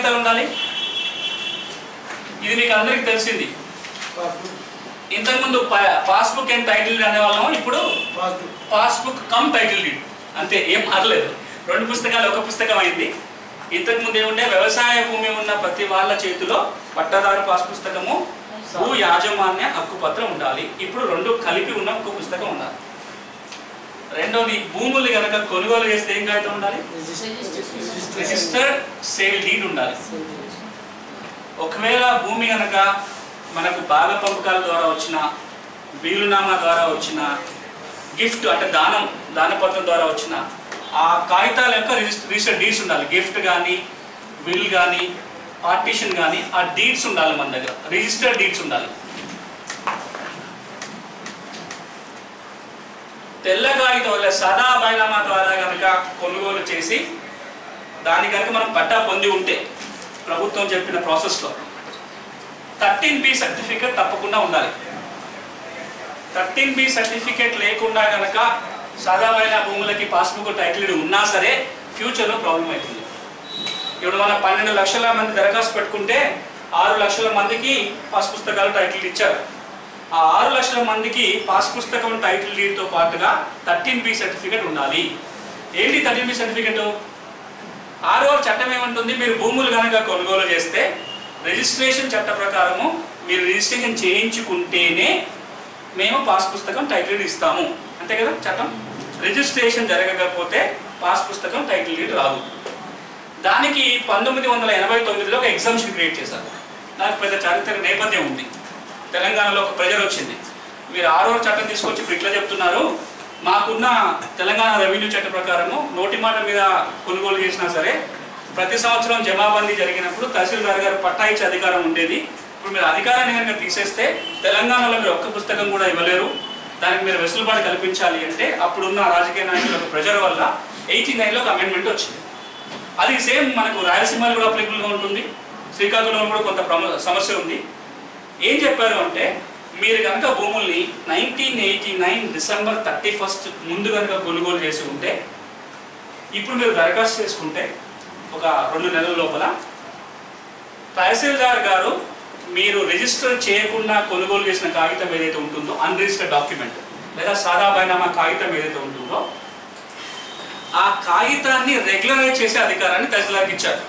కాగితాలు ఉండాలి ఇది మీకు అందరికీ తెలిసింది పాస్బుక్ ఇంతకుముందు పాస్బుక్ అండ్ టైటిల్ డీడ్ అనేవాళ్ళం ఇప్పుడు passbook passbook cum title deed అంతే ఏం మారలేదు రెండు పుస్తకాలు ఒక పుస్తకం అయింది ఇంతకు ముందు ఏముండే వ్యవసాయ భూమి ఉన్న ప్రతి వాళ్ళ చేతిలో పట్టదారు పాస్ పుస్తకము భూ యాజమాన్య హక్కు పత్రం ఉండాలి ఇప్పుడు రెండు కలిపి ఉన్న ఒక పుస్తకం ఉండాలి రెండోది భూములు కనుక కొనుగోలు చేస్తే ఏం కాగితం ఉండాలి రిజిస్టర్డ్ సేల్ డీడ్ ఉండాలి ఒకవేళ భూమి కనుక మనకు భాగ పంపకాల ద్వారా వచ్చిన వీలునామా ద్వారా వచ్చిన గిఫ్ట్ అంటే దానం దానపత్రం ద్వారా వచ్చిన ఆ కాగితాల యొక్క రిజిస్టర్ రిజిస్టర్ డీడ్స్ ఉండాలి గిఫ్ట్ కానీ విల్ కానీ పార్టీషన్ కానీ ఆ డీడ్స్ ఉండాలి మన దగ్గర రిజిస్టర్డ్ డీడ్స్ ఉండాలి తెల్ల కాగితం వల్ల సదా బైనామా ద్వారా కనుక కొనుగోలు చేసి దాని కనుక మనం పట్టా పొంది ఉంటే ప్రభుత్వం చెప్పిన ప్రాసెస్లో థర్టీన్ బి సర్టిఫికేట్ తప్పకుండా ఉండాలి థర్టీన్ బి సర్టిఫికేట్ లేకుండా కనుక సాధారణ భూములకి పాస్బుక్ టైటిల్ డీడ్ ఉన్నా సరే ఫ్యూచర్లో ప్రాబ్లం అవుతుంది ఇప్పుడు మన పన్నెండు లక్షల మంది దరఖాస్తు పెట్టుకుంటే ఆరు లక్షల మందికి పాస్ పుస్తకాలు టైటిల్ ఇచ్చారు ఆ ఆరు లక్షల మందికి పాస్ పుస్తకం టైటిల్ డీడ్తో పాటుగా థర్టీన్ బి సర్టిఫికేట్ ఉండాలి ఏంటి థర్టీన్ బి సర్టిఫికేట్ ఆరో చట్టం ఏమంటుంది మీరు భూములు కనుక కొనుగోలు చేస్తే రిజిస్ట్రేషన్ చట్ట ప్రకారము మీరు రిజిస్ట్రేషన్ చేయించుకుంటేనే మేము పాస్ పుస్తకం టైటిల్ డీడ్ ఇస్తాము అంతే కదా చట్టం రిజిస్ట్రేషన్ జరగకపోతే పాస్ పుస్తకం టైటిల్ డీడ్ రాదు దానికి పంతొమ్మిది వందల ఎనభై తొమ్మిదిలో ఒక ఎగ్జామ్షన్ క్రియేట్ చేశారు దానికి పెద్ద చారిత్రక నేపథ్యం ఉంది తెలంగాణలో ఒక ప్రజలు వచ్చింది మీరు ఆరో చట్టం తీసుకొచ్చి ఇప్పుడు ఇట్లా చెప్తున్నారు మాకున్న తెలంగాణ రెవెన్యూ చట్ట ప్రకారము నోటి మాట మీద కొనుగోలు చేసినా సరే ప్రతి సంవత్సరం జమాబందీ జరిగినప్పుడు తహసీల్దార్ గారు పట్టా ఇచ్చే అధికారం ఉండేది ఇప్పుడు మీరు అధికారాన్ని కనుక తీసేస్తే తెలంగాణలో మీరు ఒక్క పుస్తకం కూడా ఇవ్వలేరు దానికి మీరు వెసులుబాటు కల్పించాలి అంటే అప్పుడున్న రాజకీయ నాయకుల యొక్క ప్రెజర్ వల్ల ఎయిటీ నైన్లో ఒక అమెండ్మెంట్ వచ్చింది అది సేమ్ మనకు రాయలసీమలో కూడా అప్లికబుల్గా ఉంటుంది శ్రీకాకుళంలో కూడా కొంత ప్రమ సమస్య ఉంది ఏం చెప్పారు అంటే మీరు కనుక భూముల్ని nineteen eighty nine December thirty first ముందు కనుక కొనుగోలు చేసి ఉంటే ఇప్పుడు మీరు దరఖాస్తు చేసుకుంటే ఒక రెండు నెలల లోపల తహసీల్దార్ గారు మీరు రిజిస్టర్ చేయకుండా కొనుగోలు చేసిన కాగితం ఏదైతే ఉంటుందో అన్రిజిస్టర్డ్ డాక్యుమెంట్ లేదా సాదా బైనామా కాగితం ఏదైతే ఉంటుందో ఆ కాగితాన్ని రెగ్యులరైజ్ చేసే అధికారాన్ని తహసీల్దార్కి ఇచ్చారు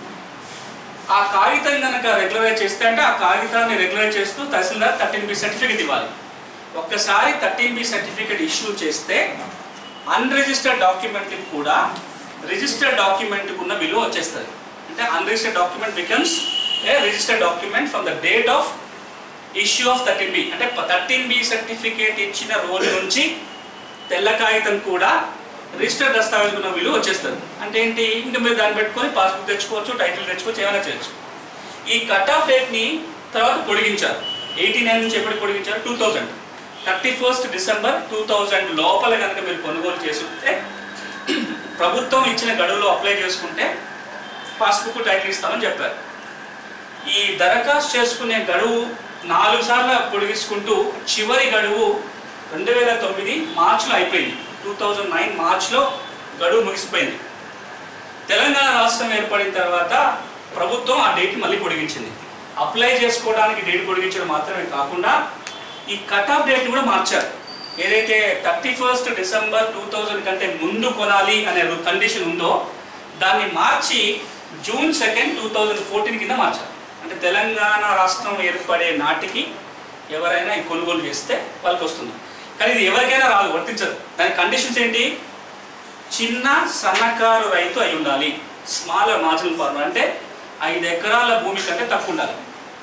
ఆ కాగితం కనుక రెగ్యులరైజ్ చేస్తే అంటే ఆ కాగితాన్ని రెగ్యులరైజ్ చేస్తూ తహసీల్దార్ థర్టీన్ బి సర్టిఫికేట్ ఇవ్వాలి ఒక్కసారి థర్టీన్ బి సర్టిఫికేట్ ఇష్యూ చేస్తే అన్రిజిస్టర్డ్ డాక్యుమెంట్కి కూడా రిజిస్టర్డ్ డాక్యుమెంట్కి ఉన్న విలువ వచ్చేస్తుంది అంటే unregistered document becomes a registered document from the date of issue of thirteen B అంటే థర్టీన్ బి సర్టిఫికేట్ ఇచ్చిన రోజు నుంచి తెల్ల కాగితం కూడా రిజిస్టర్ దస్తావేజ్ ఉన్న విలువ వచ్చేస్తుంది అంటే ఏంటి ఇంకా మీరు దాన్ని పెట్టుకొని పాస్బుక్ తెచ్చుకోవచ్చు టైటిల్ తెచ్చుకోవచ్చు ఏమైనా చేయొచ్చు ఈ కట్ ఆఫ్ డేట్ని తర్వాత పొడిగించారు ఎయిటీ నైన్ నుంచి ఎప్పటికి పొడిగించారు two thousand thirty first December two thousand లోపల కనుక మీరు కొనుగోలు చేసుకుంటే ప్రభుత్వం ఇచ్చిన గడువులో అప్లై చేసుకుంటే పాస్బుక్ టైటిల్ ఇస్తామని చెప్పారు ఈ దరఖాస్తు చేసుకునే గడువు నాలుగు సార్లు పొడిగించుకుంటూ చివరి గడువు రెండు వేల తొమ్మిది మార్చిలో అయిపోయింది టూ థౌజండ్ నైన్ మార్చ్లో గడువు ముగిసిపోయింది తెలంగాణ రాష్ట్రం ఏర్పడిన తర్వాత ప్రభుత్వం ఆ డేట్ మళ్ళీ పొడిగించింది అప్లై చేసుకోవడానికి డేట్ పొడిగించడం మాత్రమే కాకుండా ఈ కట్ ఆఫ్ డేట్ కూడా మార్చారు ఏదైతే thirty first December two thousand కంటే ముందు కొనాలి అనే కండిషన్ ఉందో దాన్ని మార్చి June second two thousand fourteen కింద మార్చారు అంటే తెలంగాణ రాష్ట్రం ఏర్పడే నాటికి ఎవరైనా ఈ కొనుగోలు చేస్తే వాళ్ళకి వస్తుంది కానీ ఇది ఎవరికైనా రాదు వర్తించదు దాని కండిషన్స్ ఏంటి చిన్న సన్నకారు రైతు అయి ఉండాలి స్మాలర్ మార్జినల్ ఫార్మర్ అంటే ఐదు ఎకరాల భూమి కంటే తక్కువ ఉండాలి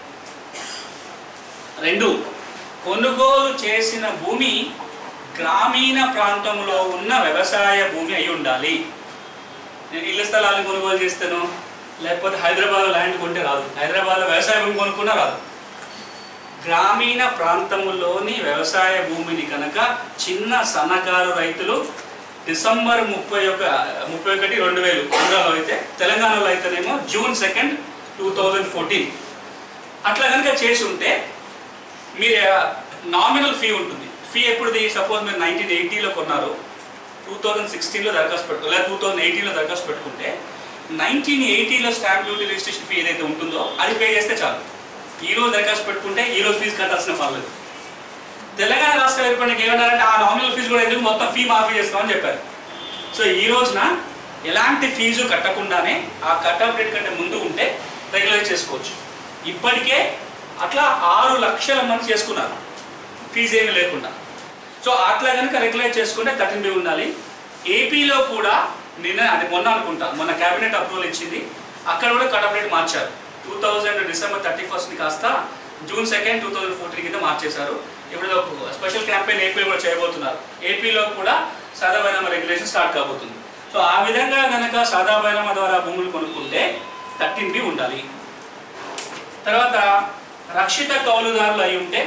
రెండు కొనుగోలు చేసిన భూమి గ్రామీణ ప్రాంతంలో ఉన్న వ్యవసాయ భూమి అయి ఉండాలి నేను ఇళ్ల స్థలాలు కొనుగోలు చేస్తాను లేకపోతే హైదరాబాద్ ల్యాండ్ కొంటే రాదు హైదరాబాద్లో వ్యవసాయ భూమి కొనుక్కున్నా రాదు గ్రామీణ ప్రాంతంలోని వ్యవసాయ భూమిని కనుక చిన్న సన్నకారు రైతులు డిసెంబర్ ముప్పై ఒక ముప్పై ఒకటి రెండు వేలు ఆంధ్రాలో అయితే తెలంగాణలో అయితేనేమో June second two thousand fourteen అట్లా కనుక చేసి ఉంటే మీరు నామినల్ ఫీ ఉంటుంది ఫీ ఎప్పుడుది సపోజ్ మీరు నైన్టీన్ ఎయిటీలో కొన్నారు టూ థౌజండ్ సిక్స్టీన్లో దరఖాస్తు పెట్టు లేదా టూ థౌజండ్ ఎయిటీన్లో దరఖాస్తు పెట్టుకుంటే నైన్టీన్ ఎయిటీలో స్టాంప్ డ్యూటీ రిజిస్ట్రేషన్ ఫీ ఏదైతే ఉంటుందో అది పే చేస్తే చాలు ఈ రోజు దరఖాస్తు పెట్టుకుంటే ఈ రోజు ఫీజు కట్టాల్సిన పర్లేదు తెలంగాణ రాష్ట్ర ఏర్పడికి ఏమన్నారంటే ఆ నామినల్ ఫీజు కూడా ఎందుకు మొత్తం ఫీ మాఫీ చేస్తామని చెప్పారు సో ఈ రోజున ఎలాంటి ఫీజు కట్టకుండానే ఆ కట్ ఆఫ్ డేట్ కంటే ముందు ఉంటే రెగ్యులైజ్ చేసుకోవచ్చు ఇప్పటికే అట్లా ఆరు లక్షల మంది చేసుకున్నారు ఫీజు ఏమీ లేకుండా సో అట్లా కనుక రెగ్యులైజ్ చేసుకుంటే థర్టీన్ బి ఉండాలి ఏపీలో కూడా నిన్న అది మొన్న అనుకుంటా మొన్న కేబినెట్ అప్రూవల్ ఇచ్చింది అక్కడ కూడా కట్ ఆఫ్ డేట్ మార్చారు టూ థౌజండ్ డిసెంబర్ థర్టీ ఫస్ట్ని కాస్త June second two thousand fourteen కింద మార్చేశారు ఇప్పుడు ఒక స్పెషల్ క్యాంపెయిన్ ఏపీలో కూడా చేయబోతున్నారు ఏపీలో కూడా సాదా బైనామా రెగ్యులేషన్ స్టార్ట్ కాబోతుంది సో ఆ విధంగా కనుక సాదా బైనామా ద్వారా భూములు కొనుక్కుంటే థర్టీన్ బి ఉండాలి తర్వాత రక్షిత కౌలుదారులు అయి ఉంటే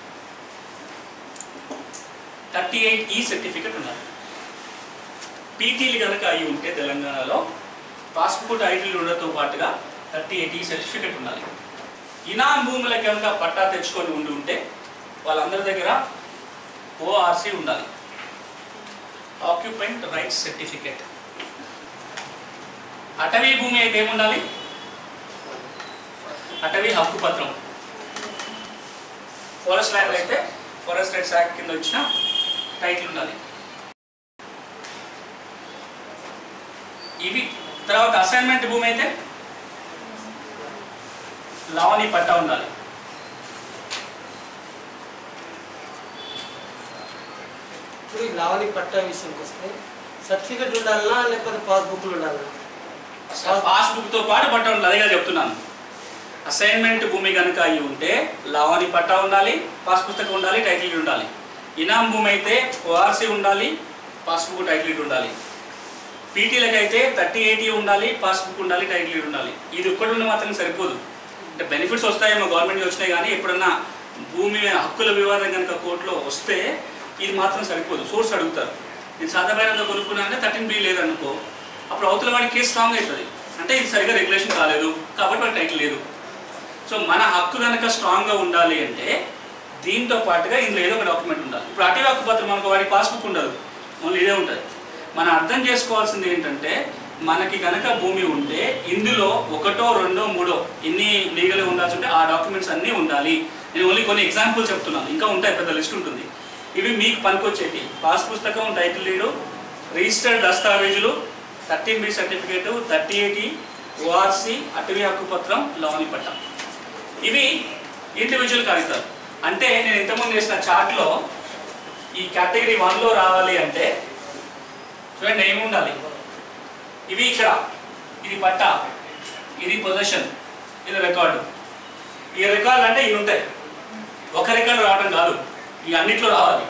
థర్టీ ఎయిట్ ఈ సర్టిఫికెట్ ఉండాలి పీటీలు కనుక అయి ఉంటే తెలంగాణలో పాస్పోర్ట్ ఐడీలు ఉండడంతో పాటుగా థర్టీ ఎయిట్ ఈ సర్టిఫికెట్ ఉండాలి ఇనాం భూముల కనుక పట్టా తెచ్చుకొని ఉండి ఉంటే వాళ్ళందరి దగ్గర ఓఆర్సీ ఉండాలి ఆక్యుపెంట్ రైట్స్ సర్టిఫికెట్ అటవీ భూమి అయితే ఏముండాలి అటవీ హక్కు పత్రం ఫారెస్ట్ ల్యాండ్ అయితే ఫారెస్ట్ రైట్స్ యాక్ట్ కింద వచ్చిన టైటిల్ ఉండాలి ఇవి తర్వాత అసైన్మెంట్ భూమి అయితే లావణి పట్టా ఉండాలి ఇప్పుడు ఈ లావణి పట్టా విషయానికి వస్తే సర్టిఫికెట్ ఉండాలనా లేకపోతే పాస్బుక్లు ఉండాలనా పాస్బుక్ తో పాటు పట్టా ఉండాలి అదిగా చెప్తున్నాను అసైన్మెంట్ భూమి కనుక అయి ఉంటే లావణి పట్టా ఉండాలి పాస్ పుస్తకం ఉండాలి టైటిల్ డీడ్ ఉండాలి ఇనాం భూమి అయితే ఓఆర్సీ ఉండాలి పాస్బుక్ టైటిల్ డీడ్ ఉండాలి పీటీలకు అయితే థర్టీ ఎయిటీ ఉండాలి పాస్బుక్ ఉండాలి టైటిల్ డీడ్ ఉండాలి ఇది ఒక్కటి ఉన్న మాత్రం సరిపోదు అంటే బెనిఫిట్స్ వస్తాయేమో గవర్నమెంట్ వచ్చినాయి కానీ ఎప్పుడన్నా భూమి మీద హక్కుల వివాదం కనుక కోర్టులో వస్తే ఇది మాత్రం సరిపోదు సోర్స్ అడుగుతారు నేను సాధారణంగా కొనుక్కున్నా అంటే థర్టీన్ బి లేదనుకో అప్పుడు అవతల వాడి కేసు స్ట్రాంగ్ అవుతుంది అంటే ఇది సరిగా రెగ్యులేషన్ కాలేదు కాబట్టి వాడి టైటిల్ లేదు సో మన హక్కు కనుక స్ట్రాంగ్గా ఉండాలి అంటే దీంతో పాటుగా ఇందులో ఏదో ఒక డాక్యుమెంట్ ఉండాలి ఇప్పుడు అటవీ హక్కు పత్రం మనకు వాడి పాస్బుక్ ఉండదు ఓన్లీ ఇదే ఉంటుంది మనం అర్థం చేసుకోవాల్సింది ఏంటంటే మనకి కనుక భూమి ఉంటే ఇందులో ఒకటో రెండో మూడో ఎన్ని లీగల్గా ఉండాల్సి ఉంటే ఆ డాక్యుమెంట్స్ అన్నీ ఉండాలి నేను ఓన్లీ కొన్ని ఎగ్జాంపుల్ చెప్తున్నాను ఇంకా ఉంటాయి పెద్ద లిస్ట్ ఉంటుంది ఇవి మీకు పనికొచ్చేటి పాస్ పుస్తకం టైటిల్ లీడు రిజిస్టర్డ్ దస్తావేజులు thirteen B certificate thirty eighty ORC అటవీ హక్కు పత్రం లవణి పట్టం ఇవి ఇండివిజువల్ కాగితాలు అంటే నేను ఇంతకుముందు చేసిన చార్ట్లో ఈ కేటగిరీ వన్లో రావాలి అంటే చూడండి ఏమి ఉండాలి ఇవి ఇక్కడ ఇది పట్ట ఇది పొజిషన్ ఇది రికార్డు ఈ రికార్డు అంటే ఇవి ఉంటాయి ఒక రికార్డు రావడం కాదు ఇవి అన్నిట్లో రావాలి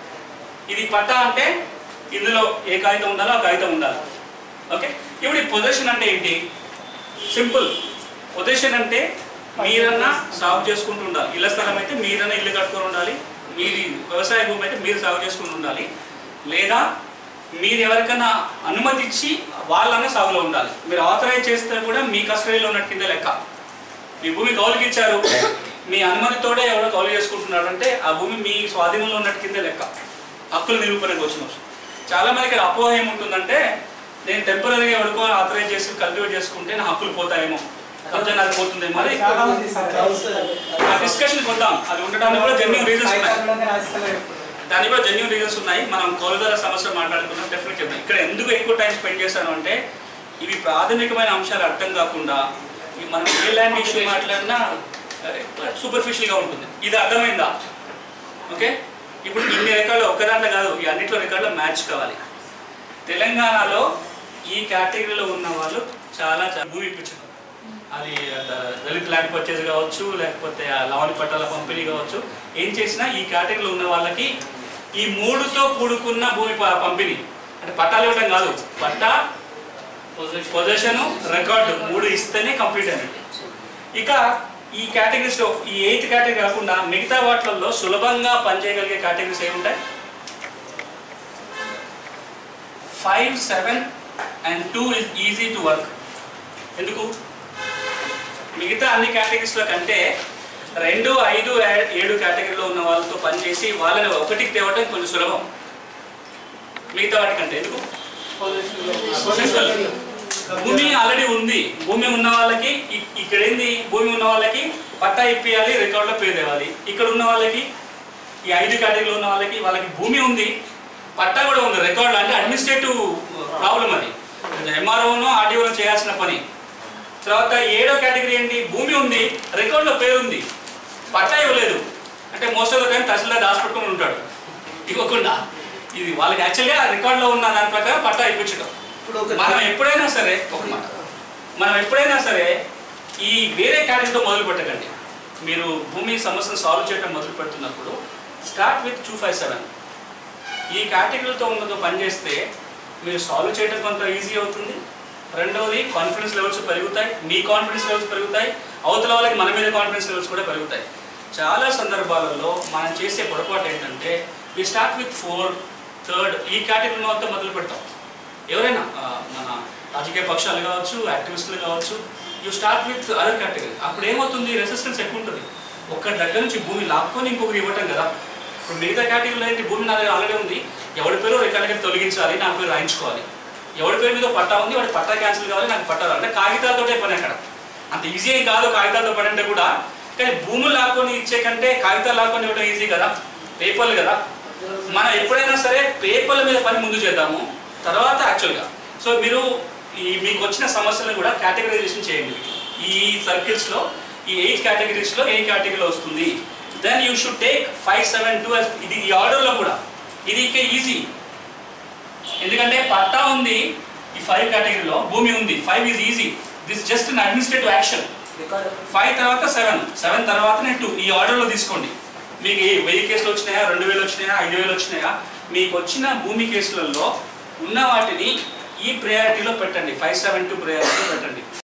ఇది పట్ట అంటే ఇందులో ఏ కాగితం ఉండాలో ఆ కాగితం ఉండాలి ఓకే ఇప్పుడు ఈ పొజిషన్ అంటే ఏంటి సింపుల్ పొజిషన్ అంటే మీరన్నా సాగు చేసుకుంటూ ఉండాలి ఇళ్ల స్థలం అయితే మీరన్నా ఇల్లు కట్టుకొని ఉండాలి మీది వ్యవసాయ భూమి అయితే మీరు సాగు చేసుకుంటూ ఉండాలి లేదా మీరు ఎవరికైనా అనుమతి ఇచ్చి వాళ్ళనే సాగులో ఉండాలి మీరు ఆథరైజ్ చేస్తే కూడా మీ కస్టడీలో ఉన్నట్టు కింద లెక్క మీ భూమి కౌలుకి ఇచ్చారు మీ అనుమతితోడే ఎవడో కౌలు చేసుకుంటున్నాడు అంటే ఆ భూమి మీ స్వాధీనంలో ఉన్నట్టు కింద లెక్క హక్కుల నిరూపణకు వచ్చిన అవసరం చాలా మందికి అపోహ ఏముంటుందంటే నేను టెంపరీగా ఎవరికో ఆథరైజ్ చేసి కల్టివేట్ చేసుకుంటే నా హక్కులు పోతాయేమో కబ్జా నాకు పోతుందేమో మరి చాలా మంది సార్ ఆ డిస్కషన్ కొద్దాం అది ఉండడానికి కూడా జెన్యున్ రీజన్స్ ఉన్నాయి హైకోర్టులోనే రాజకీయాలు దానికి కూడా జెన్యున్ రీజన్స్ ఉన్నాయి మనం కౌలుదార సమస్య మాట్లాడుకున్నాం డెఫినెట్ చెప్తాం ఇక్కడ ఎందుకు ఎక్కువ టైం స్పెండ్ చేశాను అంటే ఇవి ప్రాథమికమైన అంశాలు అర్థం కాకుండా ఇవి మనం ఏ ల్యాండ్ ఇష్యూ మాట్లాడినా సూపర్ఫిషియల్గా ఉంటుంది ఇది అర్థమైందా ఓకే ఇప్పుడు ఇన్ని రికార్డులు ఒక్క దాంట్లో కాదు ఈ అన్నిట్లో రికార్డులో మ్యాచ్ కావాలి తెలంగాణలో ఈ కేటగిరీలో ఉన్న వాళ్ళు చాలా చాలా భూమి ఇప్పించారు అది ద- దళిత ల్యాండ్ పర్చేజ్ కావచ్చు లేకపోతే ఆ లవణి పట్టాల పంపిణీ కావచ్చు ఏం చేసినా ఈ కేటగిరీలో ఉన్న వాళ్ళకి ఈ మూడుతో కూడుకున్న భూమి ప- పంపిణీ అంటే పట్టాలు ఇవ్వడం కాదు పట్టా పొజిషన్ రికార్డు మూడు ఇస్తేనే కంప్లీట్ అన్నట్టు ఇక ఈ కేటగిరీస్లో ఈ ఎయిత్ కేటగిరీ కాకుండా మిగతా వాటిల్లో సులభంగా పనిచేయగలిగే కేటగిరీస్ ఏముంటాయి five seven and two is easy to work ఎందుకు మిగతా అన్ని కేటగిరీస్లో కంటే రెండు ఐదు ఏ- ఏడు కేటగిరీలో ఉన్న వాళ్ళతో పనిచేసి వాళ్ళని ఒకటికి తేవడం కొంచెం సులభం మిగతా వాటికంటే ఎందుకు Social. భూమి ఆల్రెడీ ఉంది భూమి ఉన్న వాళ్ళకి ఇ- ఇక్కడ ఏంది భూమి ఉన్న వాళ్ళకి పట్టా ఇప్పియాలి రికార్డులో పేరు తేవాలి ఇక్కడ ఉన్న వాళ్ళకి ఈ ఐదు కేటగిరీలో ఉన్న వాళ్ళకి వాళ్ళకి భూమి ఉంది పట్టా కూడా ఉంది రికార్డులో అంటే అడ్మినిస్ట్రేటివ్ ప్రాబ్లం అది ఎంఆర్ఓను ఆర్డీఓను చేయాల్సిన పని తర్వాత ఏడో కేటగిరీ ఏంటి భూమి ఉంది రికార్డులో పేరు ఉంది పట్టా ఇవ్వలేదు అంటే most of the time tahsildar దాచిపెట్టుకుని ఉంటాడు ఇవ్వకుండా ఇది వాళ్ళకి యాక్చువల్గా రికార్డులో ఉన్న దాని ప్రకారం పట్టా ఇప్పించడం ఇప్పుడు ఒక మనం ఎప్పుడైనా సరే ఒక మాట మనం ఎప్పుడైనా సరే ఈ వేరే కేటగిరీతో మొదలు పెట్టకండి మీరు భూమి సమస్యను సాల్వ్ చేయడం మొదలు పెడుతున్నప్పుడు start with two five seven ఈ కేటగిరీలతో ఉన్నతో పనిచేస్తే మీరు సాల్వ్ చేయడం కొంత ఈజీ అవుతుంది రెండవది కాన్ఫిడెన్స్ లెవెల్స్ పెరుగుతాయి మీ కాన్ఫిడెన్స్ లెవెల్స్ పెరుగుతాయి అవతల వాళ్ళకి మన మీద కాన్ఫిడెన్స్ లెవెల్స్ కూడా పెరుగుతాయి చాలా సందర్భాలలో మనం చేసే పొరపాటు ఏంటంటే we start with four third ఈ కేటగిరీ మొత్తం మొదలు పెడతాం ఎవరైనా ఆ, మన రాజకీయ పక్షాలు కావచ్చు యాక్టివిస్టులు కావచ్చు you start with other category అప్పుడు ఏమవుతుంది రెసిస్టెన్స్ ఎక్కువ ఉంటుంది ఒక్కరి దగ్గర నుంచి భూమి లాక్కొని ఇంకొకరు ఇవ్వటం కదా ఇప్పుడు మిగతా కేటగిరీలో ఏంటి భూమి నా దగ్గర ఆల్రెడీ ఉంది ఎవరి పేరు రికార్డుకి తొలగించాలి నా పేరు రాయించుకోవాలి ఎవరి పేరు మీద పట్టా ఉంది వాడి పట్టా క్యాన్సిల్ కావాలి నాకు పట్టా రావాలి. అంటే కాగితాలతోటే పని అక్కడ అంత ఈజీ ఏం కాదు కాగితాలతో పని అంటే కూడా కానీ భూములు లాక్కొని ఇచ్చే కంటే కాగితాలు లాక్కొని ఇవ్వడం ఈజీ కదా పేపర్లు కదా మనం ఎప్పుడైనా సరే పేపర్ల మీద పని ముందు చేద్దాము తర్వాత యాక్చువల్గా సో మీరు ఈ మీకు వచ్చిన సమస్యలను కూడా కేటగరైజేషన్ చేయండి ఈ సర్కిల్స్లో ఈ ఎయిట్ కేటగిరీస్లో ఏ కేటగిరీలో వస్తుంది then you should take five seven two ఇది ఈ ఆర్డర్లో కూడా ఇది ఇంకా ఈజీ ఎందుకంటే పట్టా ఉంది ఈ ఫైవ్ కేటగిరీలో భూమి ఉంది five is easy this just an administrative action record five తర్వాత సెవెన్ సెవెన్ తర్వాతనే టూ ఈ ఆర్డర్లో తీసుకోండి మీకు ఏ వెయ్యి కేసులు వచ్చినాయా రెండు వేలు వచ్చినాయా ఐదు వేలు వచ్చినాయా మీకు వచ్చిన భూమి కేసులలో ఉన్న వాటిని ఈ ప్రయారిటీలో పెట్టండి ఫైవ్ సెవెన్ టూ ప్రయారిటీలో పెట్టండి